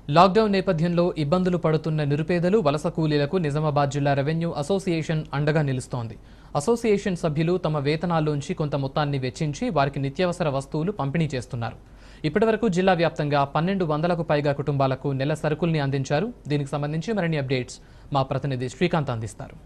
lockdown నేపథ్యంలో ఇబ్బందులు పడుతున్న నిరుపేదలు వలస కూలీలకు నిజామాబాద్ జిల్లా రెవెన్యూ అసోసియేషన్ అండగా నిలుస్తోంది అసోసియేషన్ సభ్యులు తమ వేతనాల్లోంచి కొంత మొత్తాన్ని వెచ్చించి వారికి నిత్యావసర వస్తువులు పంపిణీ చేస్తున్నారు ఇప్పటివరకు జిల్లా వ్యాప్తంగా పన్నెండు వందలకు పైగా కుటుంబాలకు నెల సరుకుల్ని అందించారు దీనికి సంబంధించి మరిన్ని అప్డేట్స్ మా ప్రతినిధి శ్రీకాంత్ అందిస్తారు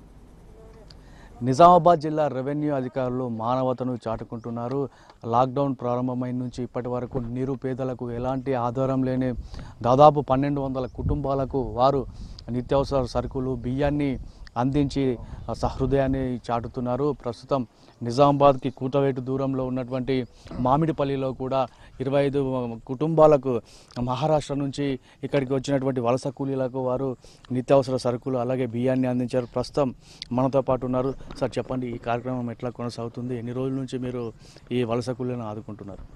నిజామాబాద్ జిల్లా రెవెన్యూ అధికారులు మానవతను చాటుకుంటున్నారు లాక్డౌన్ ప్రారంభమైన నుంచి ఇప్పటి వరకు నిరుపేదలకు ఎలాంటి ఆధారం లేని దాదాపు పన్నెండు వందల కుటుంబాలకు వారు నిత్యావసర సరుకులు బియ్యాన్ని అందించి ఆ సహృదయాన్ని చాటుతున్నారు ప్రస్తుతం నిజామాబాద్కి కూతవేటు దూరంలో ఉన్నటువంటి మామిడిపల్లిలో కూడా ఇరవై ఐదు కుటుంబాలకు మహారాష్ట్ర నుంచి ఇక్కడికి వచ్చినటువంటి వలస కూలీలకు వారు నిత్యావసర సరుకులు అలాగే బియ్యాన్ని అందించారు ప్రస్తుతం మనతో పాటు ఉన్నారు సార్ చెప్పండి ఈ కార్యక్రమం ఎట్లా కొనసాగుతుంది ఎన్ని రోజుల నుంచి మీరు ఈ వలస కూలీలను ఆదుకుంటున్నారు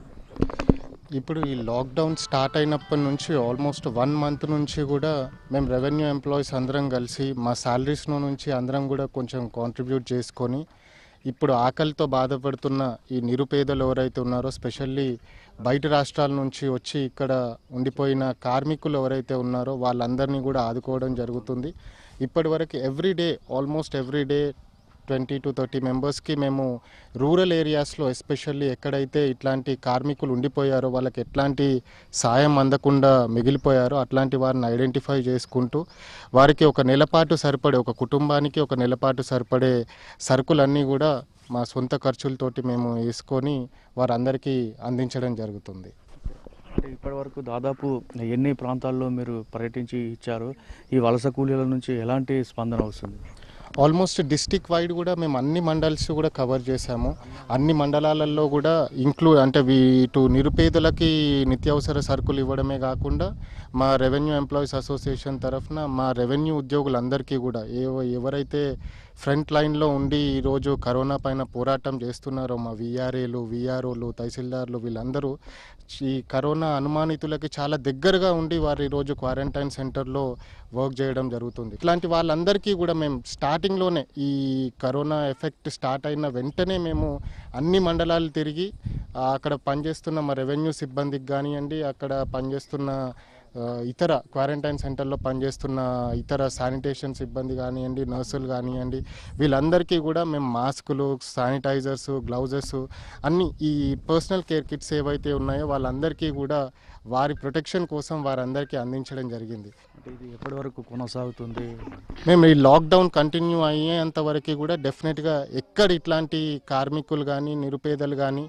ఇప్పుడు ఈ లాక్డౌన్ స్టార్ట్ అయినప్పటి నుంచి ఆల్మోస్ట్ వన్ మంత్ నుంచి కూడా మేము రెవెన్యూ ఎంప్లాయీస్ అందరం కలిసి మా శాలరీస్ నుంచి అందరం కూడా కొంచెం కాంట్రిబ్యూట్ చేసుకొని ఇప్పుడు ఆకలితో బాధపడుతున్న ఈ నిరుపేదలు ఎవరైతే ఉన్నారో స్పెషల్లీ బయట రాష్ట్రాల నుంచి వచ్చి ఇక్కడ ఉండిపోయిన కార్మికులు ఎవరైతే ఉన్నారో వాళ్ళందరినీ కూడా ఆదుకోవడం జరుగుతుంది ఇప్పటివరకు every day almost every day twenty two thirty మెంబర్స్కి మేము రూరల్ ఏరియాస్లో ఎస్పెషల్లీ ఎక్కడైతే ఇట్లాంటి కార్మికులు ఉండిపోయారో వాళ్ళకి ఎట్లాంటి సాయం అందకుండా మిగిలిపోయారో అట్లాంటి వారిని ఐడెంటిఫై చేసుకుంటూ వారికి ఒక నెలపాటు సరిపడే ఒక కుటుంబానికి ఒక నెలపాటు సరిపడే సరుకులన్నీ కూడా మా సొంత ఖర్చులతోటి మేము వేసుకొని వారందరికీ అందించడం జరుగుతుంది అంటే ఇప్పటివరకు దాదాపు ఎన్ని ప్రాంతాల్లో మీరు పర్యటించి ఇచ్చారు ఈ వలస కూలీల నుంచి ఎలాంటి స్పందన వస్తుంది ఆల్మోస్ట్ డిస్టిక్ వైడ్ కూడా మేము అన్ని మండల్స్ కూడా కవర్ చేశాము అన్ని మండలాలలో కూడా ఇంక్లూడ్ అంటే వీటు నిరుపేదలకి నిత్యావసర సరుకులు ఇవ్వడమే కాకుండా మా రెవెన్యూ ఎంప్లాయీస్ అసోసియేషన్ తరఫున మా రెవెన్యూ ఉద్యోగులందరికీ కూడా ఏ ఎవరైతే ఫ్రంట్ లైన్లో ఉండి ఈరోజు కరోనా పైన పోరాటం చేస్తున్నారో మా విఆర్ఏలు విఆర్ఓలు తహసీల్దార్లు వీళ్ళందరూ ఈ కరోనా అనుమానితులకి చాలా దగ్గరగా ఉండి వారు ఈరోజు క్వారంటైన్ సెంటర్లో వర్క్ చేయడం జరుగుతుంది ఇట్లాంటి వాళ్ళందరికీ కూడా మేము స్టార్టింగ్లోనే ఈ కరోనా ఎఫెక్ట్ స్టార్ట్ అయిన వెంటనే మేము అన్ని మండలాలు తిరిగి ఆ, అక్కడ పనిచేస్తున్న మా రెవెన్యూ సిబ్బందికి కానివ్వండి అక్కడ పనిచేస్తున్న ఆ, ఇతర క్వారంటైన్ సెంటర్లో పనిచేస్తున్న ఇతర శానిటేషన్ సిబ్బంది కానివ్వండి నర్సులు కానివ్వండి వీళ్ళందరికీ కూడా మేము మాస్కులు శానిటైజర్స్ గ్లౌజెస్ అన్ని ఈ పర్సనల్ కేర్ కిట్స్ ఏవైతే ఉన్నాయో వాళ్ళందరికీ కూడా వారి ప్రొటెక్షన్ కోసం వారందరికీ అందించడం జరిగింది అంటే ఇది ఎప్పటి వరకు కొనసాగుతుంది మేము ఈ లాక్డౌన్ కంటిన్యూ అయ్యేంత వరకు కూడా డెఫినెట్గా ఎక్కడ ఇట్లాంటి కార్మికులు కానీ నిరుపేదలు కానీ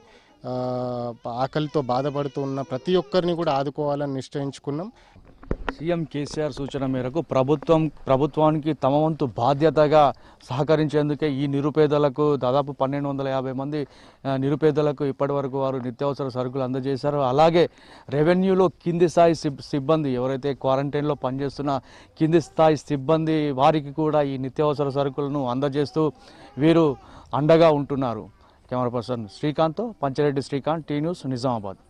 ఆకలితో బాధపడుతూ ఉన్న ప్రతి ఒక్కరిని కూడా ఆదుకోవాలని నిశ్చయించుకున్నాం సీఎం కేసీఆర్ సూచన మేరకు ప్రభుత్వం ప్రభుత్వానికి తమ వంతు బాధ్యతగా సహకరించేందుకే ఈ నిరుపేదలకు దాదాపు పన్నెండు వందల యాభై మంది ఆ, నిరుపేదలకు ఇప్పటివరకు వారు నిత్యావసర సరుకులు అందజేశారు అలాగే రెవెన్యూలో కింది స్థాయి సిబ్ సిబ్బంది ఎవరైతే క్వారంటైన్లో పనిచేస్తున్న కింది స్థాయి సిబ్బంది వారికి కూడా ఈ నిత్యావసర సరుకులను అందజేస్తూ వీరు అండగా ఉంటున్నారు camera person Srikanth Panchareddy Srikanth T news Nizamabad